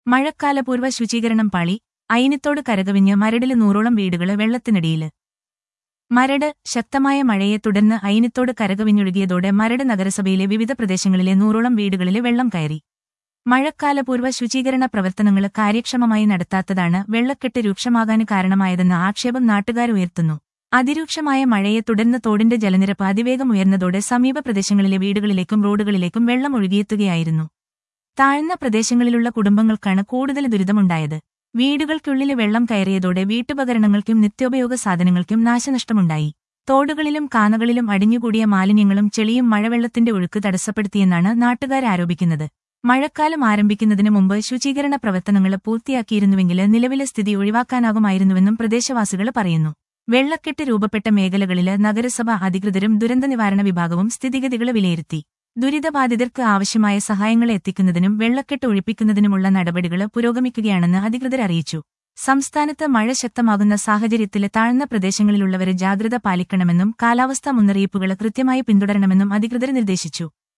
മഴക്കാലപൂർവ്വ ശുചീകരണം പാളി അയിനത്തോട് കരകവിഞ്ഞ് മരടില് നൂറോളം വീടുകള് വെള്ളത്തിനടിയില് മരട് ശക്തമായ മഴയെ തുടർന്ന് അയിനത്തോട് കരകവിഞ്ഞൊഴുകിയതോടെ മരട് നഗരസഭയിലെ വിവിധ പ്രദേശങ്ങളിലെ നൂറോളം വീടുകളില് വെള്ളം കയറി മഴക്കാലപൂർവ്വ ശുചീകരണ പ്രവർത്തനങ്ങൾ കാര്യക്ഷമമായി നടത്താത്തതാണ് വെള്ളക്കെട്ട് രൂക്ഷമാകാന് കാരണമായതെന്ന ആക്ഷേപം നാട്ടുകാരുയർത്തുന്നു അതിരൂക്ഷമായ മഴയെ തുടർന്ന് തോടിന്റെ ജലനിരപ്പ് അതിവേഗം ഉയർന്നതോടെ സമീപ പ്രദേശങ്ങളിലെ വീടുകളിലേക്കും റോഡുകളിലേക്കും വെള്ളം ഒഴുകിയെത്തുകയായിരുന്നു താഴ്ന്ന പ്രദേശങ്ങളിലുള്ള കുടുംബങ്ങൾക്കാണ് കൂടുതൽ ദുരിതമുണ്ടായത് വീടുകൾക്കുള്ളിലെ വെള്ളം കയറിയതോടെ വീട്ടുപകരണങ്ങൾക്കും നിത്യോപയോഗ സാധനങ്ങൾക്കും നാശനഷ്ടമുണ്ടായി തോടുകളിലും കാനകളിലും അടിഞ്ഞുകൂടിയ മാലിന്യങ്ങളും ചെളിയും മഴവെള്ളത്തിന്റെ ഒഴുക്ക് തടസ്സപ്പെടുത്തിയെന്നാണ് നാട്ടുകാരാരോപിക്കുന്നത് മഴക്കാലം ആരംഭിക്കുന്നതിന് മുമ്പ് ശുചീകരണ പ്രവർത്തനങ്ങൾ പൂർത്തിയാക്കിയിരുന്നുവെങ്കിൽ നിലവിലെ സ്ഥിതി ഒഴിവാക്കാനാകുമായിരുന്നുവെന്നും പ്രദേശവാസികൾ പറയുന്നു വെള്ളക്കെട്ട് രൂപപ്പെട്ട മേഖലകളില് നഗരസഭ അധികൃതരും ദുരന്തനിവാരണ വിഭാഗവും സ്ഥിതിഗതികൾ വിലയിരുത്തി ദുരിതബാധിതർക്ക് ആവശ്യമായ സഹായങ്ങൾ എത്തിക്കുന്നതിനും വെള്ളക്കെട്ട് ഒഴിപ്പിക്കുന്നതിനുമുള്ള നടപടികൾ പുരോഗമിക്കുകയാണെന്ന് അധികൃതർ അറിയിച്ചു സംസ്ഥാനത്ത് മഴ ശക്തമാകുന്ന സാഹചര്യത്തിൽ താഴ്ന്ന പ്രദേശങ്ങളിലുള്ളവരെ ജാഗ്രത പാലിക്കണമെന്നും കാലാവസ്ഥാ മുന്നറിയിപ്പുകൾ കൃത്യമായി പിന്തുടരണമെന്നും അധികൃതർ നിർദ്ദേശിച്ചു